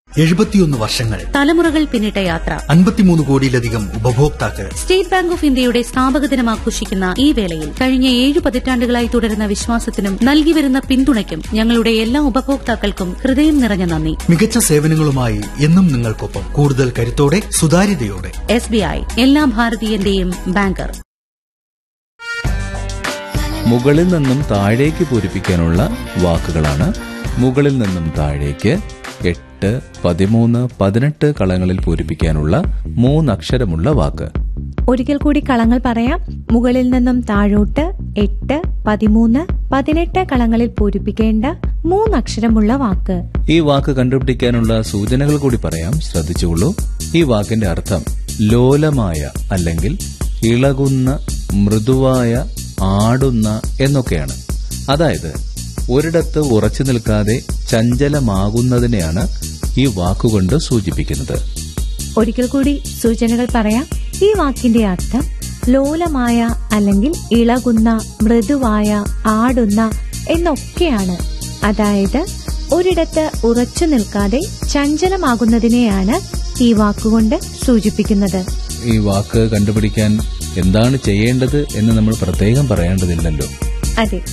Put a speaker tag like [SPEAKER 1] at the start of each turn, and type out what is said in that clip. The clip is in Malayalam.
[SPEAKER 1] എഴുപത്തിയൊന്ന് വർഷങ്ങൾ
[SPEAKER 2] തലമുറകൾ പിന്നിട്ട യാത്ര
[SPEAKER 1] അൻപത്തിമൂന്ന് കോടിയിലധികം ഉപഭോക്താക്കൾ
[SPEAKER 2] സ്റ്റേറ്റ് ബാങ്ക് ഓഫ് ഇന്ത്യയുടെ സ്ഥാപക ദിനം ആഘോഷിക്കുന്ന ഈ വേളയിൽ കഴിഞ്ഞ ഏഴ് പതിറ്റാണ്ടുകളായി തുടരുന്ന വിശ്വാസത്തിനും നൽകിവരുന്ന പിന്തുണയ്ക്കും ഞങ്ങളുടെ എല്ലാ ഉപഭോക്താക്കൾക്കും ഹൃദയം നിറഞ്ഞ നന്ദി
[SPEAKER 1] മികച്ച സേവനങ്ങളുമായി എന്നും നിങ്ങൾക്കൊപ്പം കൂടുതൽ കരുത്തോടെ സുതാര്യതയോടെ
[SPEAKER 2] എസ് ബി ഐ എല്ലാ ഭാരതീയന്റെയും ബാങ്കർ
[SPEAKER 3] മുകളിൽ നിന്നും താഴേക്ക് പൂരിപ്പിക്കാനുള്ള വാക്കുകളാണ് മുകളിൽ നിന്നും താഴേക്ക് എട്ട് പതിമൂന്ന് പതിനെട്ട് കളങ്ങളിൽ പൂരിപ്പിക്കാനുള്ള മൂന്നക്ഷരമുള്ള വാക്ക്
[SPEAKER 4] ഒരിക്കൽ കൂടി കളങ്ങൾ പറയാം മുകളിൽ നിന്നും താഴോട്ട് എട്ട് പതിമൂന്ന് പതിനെട്ട് കളങ്ങളിൽ പൂരിപ്പിക്കേണ്ട മൂന്നക്ഷരമുള്ള വാക്ക്
[SPEAKER 3] ഈ വാക്ക് കണ്ടുപിടിക്കാനുള്ള സൂചനകൾ കൂടി പറയാം ശ്രദ്ധിച്ചുകൊള്ളൂ ഈ വാക്കിന്റെ അർത്ഥം ലോലമായ അല്ലെങ്കിൽ ഇളകുന്ന മൃദുവായ ആടുന്ന എന്നൊക്കെയാണ് അതായത് ഒരിടത്ത് ഉറച്ചു നിൽക്കാതെ ചഞ്ചലമാകുന്നതിനെയാണ് ഈ വാക്കുകൊണ്ട് സൂചിപ്പിക്കുന്നത്
[SPEAKER 4] ഒരിക്കൽ കൂടി സൂചനകൾ പറയാം ഈ വാക്കിന്റെ അർത്ഥം ലോലമായ അല്ലെങ്കിൽ ഇളകുന്ന മൃദുവായ ആടുന്ന എന്നൊക്കെയാണ് അതായത് ഒരിടത്ത് ഉറച്ചു നിൽക്കാതെ ചഞ്ചലമാകുന്നതിനെയാണ് ഈ വാക്കുകൊണ്ട് സൂചിപ്പിക്കുന്നത്
[SPEAKER 3] ഈ വാക്ക് കണ്ടുപിടിക്കാൻ എന്താണ് ചെയ്യേണ്ടത് എന്ന് നമ്മൾ പ്രത്യേകം പറയേണ്ടതില്ലല്ലോ
[SPEAKER 4] അതെ